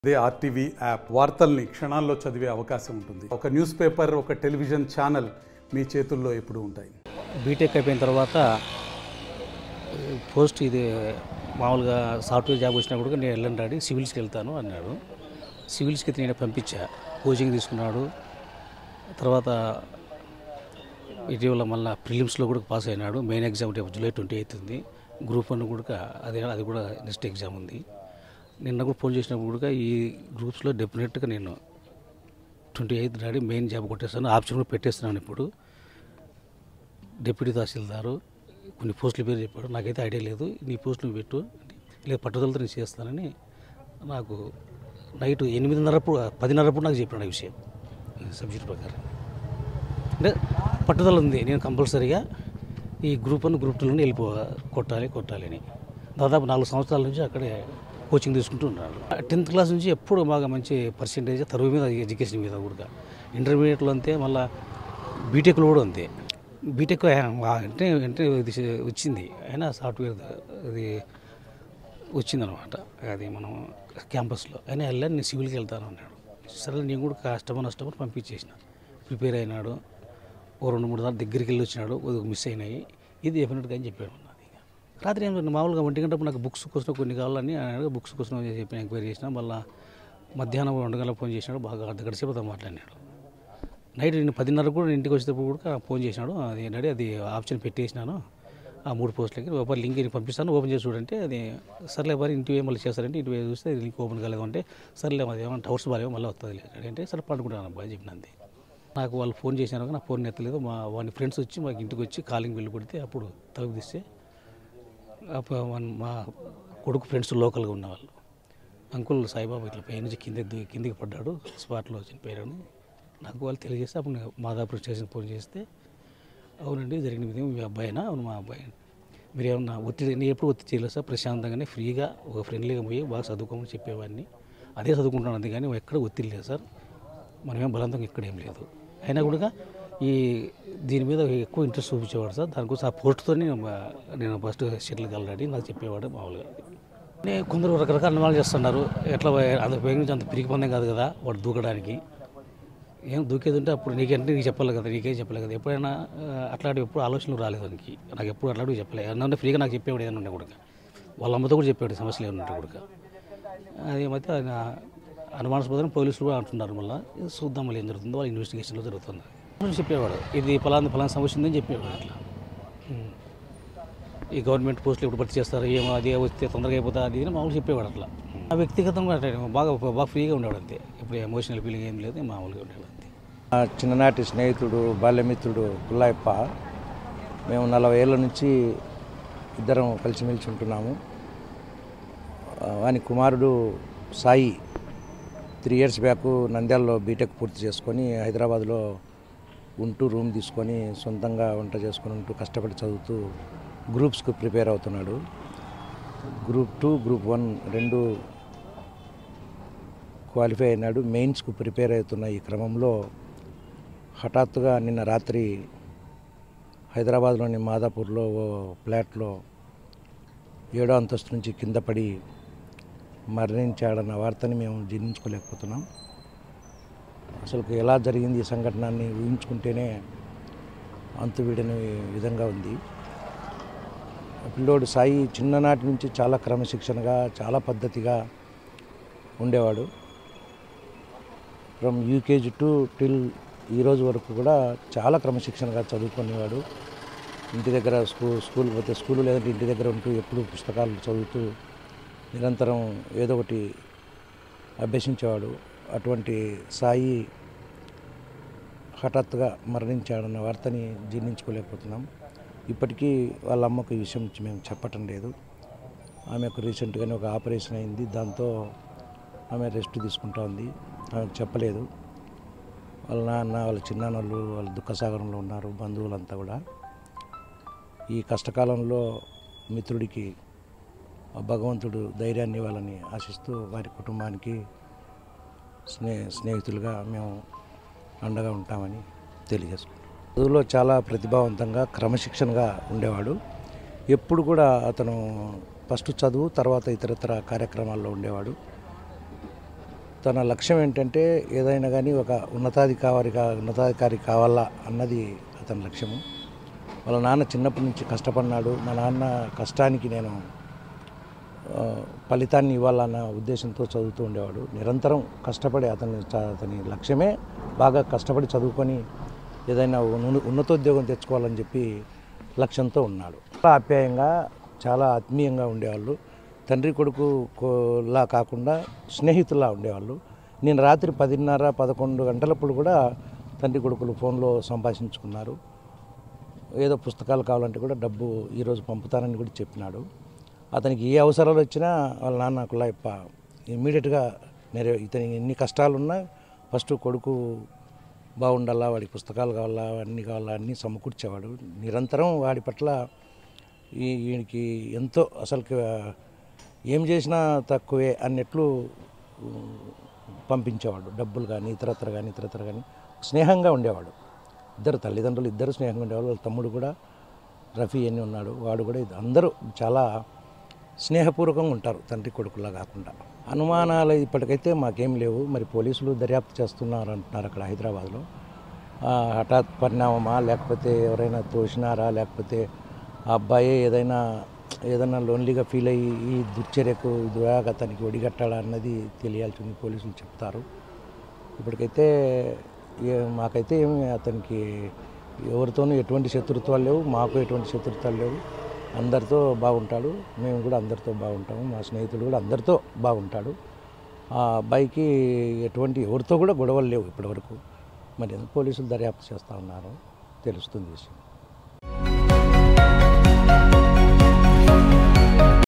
అదే RTV app వార్తల్ని క్షణాల్లో చదివే అవకాశం ఉంటుంది ఒక న్యూస్ పేపర్ ఒక టెలివిజన్ ఛానల్ మీ చేతుల్లో ఎప్పుడూ ఉంటాయి బీటెక్ అయిపోయిన తర్వాత పోస్ట్ ఇది మామూలుగా సాఫ్ట్వేర్ జాబ్ వచ్చినా కూడా నేను వెళ్ళండి డాడీ సివిల్స్కి వెళ్తాను అన్నాడు సివిల్స్కి నేను పంపించా కోచింగ్ తీసుకున్నాడు తర్వాత ఇటీవల మళ్ళీ ప్రిలిమ్స్లో కూడా పాస్ అయినాడు మెయిన్ ఎగ్జామ్ రేపు జూలై ట్వంటీ ఎయిత్ ఉంది గ్రూప్ వన్ కూడా అదే అది కూడా నెక్స్ట్ ఎగ్జామ్ ఉంది నిన్న కూడా ఫోన్ చేసినప్పుడు కూడా ఈ గ్రూప్స్లో డెఫినెట్గా నేను twenty eighth daddy main job కొట్టేస్తాను ఆప్షన్ కూడా పెట్టేస్తున్నాను ఇప్పుడు డిప్యూటీ తహసీల్దారు కొన్ని పోస్టుల పేరు చెప్పాడు నాకైతే ఐడియా లేదు నీ పోస్ట్ నువ్వు పెట్టు లేదు పట్టుదలతో నేను చేస్తానని నాకు నైట్ ఎనిమిదిన్నరప్పుడు పదిన్నరప్పుడు నాకు చెప్పాడు ఆ విషయం సబ్జెక్ట్ ప్రకారం అంటే పట్టుదల ఉంది నేను కంపల్సరీగా ఈ గ్రూప్ వన్ గ్రూప్ టూలోనే వెళ్ళిపో కొట్టాలి కొట్టాలి అని దాదాపు నాలుగు సంవత్సరాల నుంచి అక్కడే కోచింగ్ తీసుకుంటూ ఉన్నాడు టెన్త్ క్లాస్ నుంచి ఎప్పుడు బాగా మంచి పర్సెంటేజ్ తరువు మీద ఎడ్యుకేషన్ మీద కూడా ఇంటర్మీడియట్లో అంతే మళ్ళీ బీటెక్లో కూడా అంతే బీటెక్ అంటే అంటే ఇది వచ్చింది అయినా సాఫ్ట్వేర్ అది వచ్చిందనమాట అది మనం క్యాంపస్లో అయినా వెళ్ళాను నేను సివిల్కి వెళ్తాను అన్నాడు సరే నేను కూడా కష్టమని నష్టమని పంపించేసిన ప్రిపేర్ అయినాడు ఓ రెండు మూడు సార్లు దగ్గరికి వెళ్ళి వచ్చినాడు ఒక మిస్ అయినాయి ఇది డెఫినెట్గా అని చెప్పాడు నాది రాత్రి ఏం లేదు, మామూలుగా ఒంటి గంటప్పుడు నాకు బుక్స్ కోసం కొన్ని కావాలని అన్నాడు బుక్స్ కోసం చెప్పి ఎంక్వైరీ చేసిన మళ్ళీ మధ్యాహ్నం రెండు గంటల ఫోన్ చేసినాడు బాగా అర్ధ గంట సేపు అతను మాట్లాడినాడు నైట్ నేను పదిన్నర కూడా ఇంటికి వచ్చేటప్పుడు కూడా ఫోన్ చేసినాడు అది ఏంటంటే అది ఆప్షన్ పెట్టేసినాను ఆ మూడు పోస్టులకి ఒక లింక్ నీకు పంపిస్తాను ఓపెన్ చేసి చూడంటే అది సర్లే మరి ఇంటి మళ్ళీ చేస్తారంటే ఇంటి చూస్తే అది లింక్ ఓపెన్ కాలేదు అంటే సర్లే అది ఏమైనా టవర్స్ బాగా మళ్ళీ వస్తుంది లేదు అంటే సరే పడుకుంటాను అబ్బాయి చెప్పినంది నాకు వాళ్ళు ఫోన్ చేసినారు కానీ నా ఫోన్ ఎత్తలేదు మా వాని ఫ్రెండ్స్ వచ్చి మాకు ఇంటికి వచ్చి కాలింగ్ వెళ్ళి కొడితే అప్పుడు తలుపు తీస్తే అప్పుడు వన్- మా కొడుకు ఫ్రెండ్స్ లోకల్గా ఉన్నవాళ్ళు అంకుల్ సాయిబాబా ఇట్లా పై నుంచి కింద కిందికి పడ్డాడు స్పాట్లో చనిపోయాడని నాకు వాళ్ళు తెలియజేస్తే అప్పుడు నేను మాదాపూర్ స్టేషన్ ఫోన్ చేస్తే అవునండి జరిగిన విధంగా మీ అబ్బాయినా అవును మా అబ్బాయి మీరు ఏమన్నా ఒత్తిడి నేను ఎప్పుడు ఒత్తిడి చేయలేదు సార్ ప్రశాంతంగానే ఫ్రీగా ఒక ఫ్రెండ్లీగా పోయి బాగా చదువుకోమని చెప్పేవాడిని అదే చదువుకుంటాను అంతే కానీ ఎక్కడ ఒత్తిడి లేదు సార్ మనమేం బలవంతంగా ఇక్కడ ఏం లేదు అయినా కూడా ఈ దీని మీద ఎక్కువ ఇంట్రెస్ట్ చూపించేవాడు సార్ దానికోసం ఆ పోస్ట్తో నేను నేను ఫస్ట్ సెటిల్ కలరాడి నాకు చెప్పేవాడు మామూలుగా నేను కొందరు రకరకాల అనుమానాలు చేస్తున్నారు ఎట్లా అంత వేగం నుంచి అంత పిరికి పొందేం కాదు కదా వాడు దూకడానికి ఏం దూకేది ఉంటే అప్పుడు నీకంటే నీకు చెప్పాలి కదా నీకేం చెప్పలేదు కదా ఎప్పుడైనా ఆ, అట్లాంటివి ఎప్పుడు ఆలోచనలు రాలేదు వానికి నాకు ఎప్పుడు అట్లాంటివి చెప్పలేదు ఏమన్నా ఫ్రీగా నాకు చెప్పేవాడు ఏదైనా ఉండే కూడా వాళ్ళ అమ్మతో కూడా చెప్పాడు సమస్యలు ఏమైనా ఉంటే కూడా అది మధ్య ఆయన అనుమానాస్పదం పోలీసులు కూడా అంటున్నారు మళ్ళీ ఇది చూద్దాం మళ్ళీ ఏం జరుగుతుందో వాళ్ళ ఇన్వెస్టిగేషన్లో జరుగుతుంది అని చెప్పేవాడు ఇది ఫలానా ఫలానా సమస్య ఉందని చెప్పేవాడు అట్లా ఉం. ఈ గవర్నమెంట్ పోస్టులు ఎప్పుడు భర్తీ చేస్తారు ఏమో అదే వస్తే తొందరగా అయిపోతా అది ఇది అని మామూలు చెప్పేవాడు అట్లా ఆ వ్యక్తిగతంగా అట్లా బాగా బాగా ఫ్రీగా ఉండేవాడు అంతే ఇప్పుడు ఎమోషనల్ ఫీలింగ్ ఏం లేదు మామూలుగా ఉండేవాడు అంతే నా చిన్ననాటి స్నేహితుడు బాల్యమిత్రుడు పుల్లాయప్ప మేము నలభై ఏళ్ళ నుంచి ఇద్దరం కలిసిమెలిసి ఉంటున్నాము ఆ, వాని కుమారుడు సాయి త్రీ ఇయర్స్ బ్యాక్ నంద్యాలలో బీటెక్ పూర్తి చేసుకొని హైదరాబాద్లో ఉంటూ రూమ్ తీసుకొని సొంతంగా వంట చేసుకొని ఉంటూ కష్టపడి చదువుతూ గ్రూప్స్కు ప్రిపేర్ అవుతున్నాడు గ్రూప్ టూ గ్రూప్ వన్ రెండు క్వాలిఫై అయినాడు మెయిన్స్కు ప్రిపేర్ అవుతున్న ఈ క్రమంలో హఠాత్తుగా నిన్న రాత్రి హైదరాబాద్లోని మాదాపూర్లో ఓ ఫ్లాట్లో ఏడో అంతస్తు నుంచి కింద పడి మరణించాడన్న వార్తని మేము జీర్ణించుకోలేకపోతున్నాం అసలు ఎలా జరిగింది ఈ సంఘటనని ఊహించుకుంటేనే అంతువీడని విధంగా ఉంది ఆ పిల్లోడు సాయి చిన్ననాటి నుంచి చాలా క్రమశిక్షణగా చాలా పద్ధతిగా ఉండేవాడు ఫ్రమ్ యూకేజీ టు టిల్ ఈ రోజు వరకు కూడా చాలా క్రమశిక్షణగా చదువుకునేవాడు ఇంటి దగ్గర స్కూ స్కూల్ పోతే స్కూల్ లేదంటే ఇంటి దగ్గర ఉంటూ ఎప్పుడు పుస్తకాలు చదువుతూ నిరంతరం ఏదో ఒకటి అభ్యసించేవాడు అటువంటి సాయి హఠాత్తుగా మరణించాడన్న వార్తని జీర్ణించుకోలేకపోతున్నాం ఇప్పటికీ వాళ్ళ అమ్మకు ఈ విషయం మేము చెప్పటం లేదు ఆమెకు రీసెంట్గానే ఒక ఆపరేషన్ అయింది దాంతో ఆమె రెస్ట్ తీసుకుంటా ఉంది ఆమెకు చెప్పలేదు వాళ్ళ నాన్న వాళ్ళ చిన్నాన్నలు వాళ్ళ దుఃఖసాగరంలో ఉన్నారు బంధువులంతా కూడా ఈ కష్టకాలంలో మిత్రుడికి ఆ భగవంతుడు ధైర్యాన్ని ఇవ్వాలని ఆశిస్తూ వారి కుటుంబానికి స్నే స్నేహితులుగా మేము అండగా ఉంటామని తెలియజేసుకుంటాం చదువులో చాలా ప్రతిభావంతంగా క్రమశిక్షణగా ఉండేవాడు ఎప్పుడు కూడా అతను ఫస్ట్ చదువు తర్వాత ఇతరత్ర కార్యక్రమాల్లో ఉండేవాడు తన లక్ష్యం ఏంటంటే ఏదైనా కానీ ఒక ఉన్నతాధికారి కా ఉన్నతాధికారి కావాలా అన్నది అతని లక్ష్యము వాళ్ళ నాన్న చిన్నప్పటి నుంచి కష్టపడినాడు మా నాన్న కష్టానికి నేను ఆ, ఫలితాన్ని ఇవ్వాలన్న ఉద్దేశంతో చదువుతూ ఉండేవాడు నిరంతరం కష్టపడి అతని చ- అతని లక్ష్యమే బాగా కష్టపడి చదువుకొని ఏదైనా ఉన్న- ఉన్నతోద్యోగం తెచ్చుకోవాలని చెప్పి లక్ష్యంతో ఉన్నాడు చాలా ఆప్యాయంగా చాలా ఆత్మీయంగా ఉండేవాళ్ళు తండ్రి కొడుకు కో- లా కాకుండా స్నేహితులా ఉండేవాళ్ళు నేను రాత్రి పదిన్నర పదకొండు గంటలప్పుడు కూడా తండ్రి కొడుకులు ఫోన్లో సంభాషించుకున్నారు ఏదో పుస్తకాలు కావాలంటే కూడా డబ్బు ఈరోజు పంపుతానని కూడా చెప్పినాడు అతనికి ఏ అవసరాలు వచ్చినా వాళ్ళ నాన్న కులాయప్ప ఇమ్మీడియట్గా నెరవే ఇతని ఎన్ని కష్టాలున్నా ఫస్ట్ కొడుకు బాగుండాలా వాడికి పుస్తకాలు కావాలా అన్నీ కావాలా అన్నీ సమకూర్చేవాడు నిరంతరం వాడి పట్ల ఈ వీడికి ఎంతో అసలు ఏం చేసినా తక్కువే అన్నట్లు ఉమ్, పంపించేవాడు డబ్బులు కానీ ఇతరత్ర కానీ ఇతరత్ర కానీ స్నేహంగా ఉండేవాడు ఇద్దరు తల్లిదండ్రులు ఇద్దరు స్నేహంగా ఉండేవాళ్ళు వాళ్ళ తమ్ముడు కూడా రఫీ అని ఉన్నాడు వాడు కూడా ఇది- అందరూ చాలా స్నేహపూర్వకంగా ఉంటారు తండ్రి కొడుకులా కాకుండా అనుమానాలు ఇప్పటికైతే మాకేం లేవు మరి పోలీసులు దర్యాప్తు చేస్తున్నారు అంటున్నారు అక్కడ హైదరాబాద్లో ఆ, హఠాత్ పరిణామమా లేకపోతే ఎవరైనా తోసినారా లేకపోతే ఆ అబ్బాయి ఏదైనా ఏదైనా లోన్లీగా ఫీల్ అయ్యి ఈ దుర్చర్యకు దురాగతానికి ఒడిగట్టాడా అన్నది తెలియాల్సింది పోలీసులు చెప్తారు ఇప్పటికైతే ఏ- మాకైతే ఏమి అతనికి ఎవరితోనూ ఎటువంటి శత్రుత్వాలు లేవు మాకు ఎటువంటి శత్రుత్వాలు లేవు అందరితో బాగుంటాడు మేము కూడా అందరితో బాగుంటాము మా స్నేహితుడు కూడా అందరితో బాగుంటాడు ఆ అబ్బాయికి ఎటువంటి ఎవరితో కూడా గొడవలు లేవు ఇప్పటివరకు మరి ఎందుకు పోలీసులు దర్యాప్తు చేస్తూ ఉన్నారో తెలుస్తుంది విషయం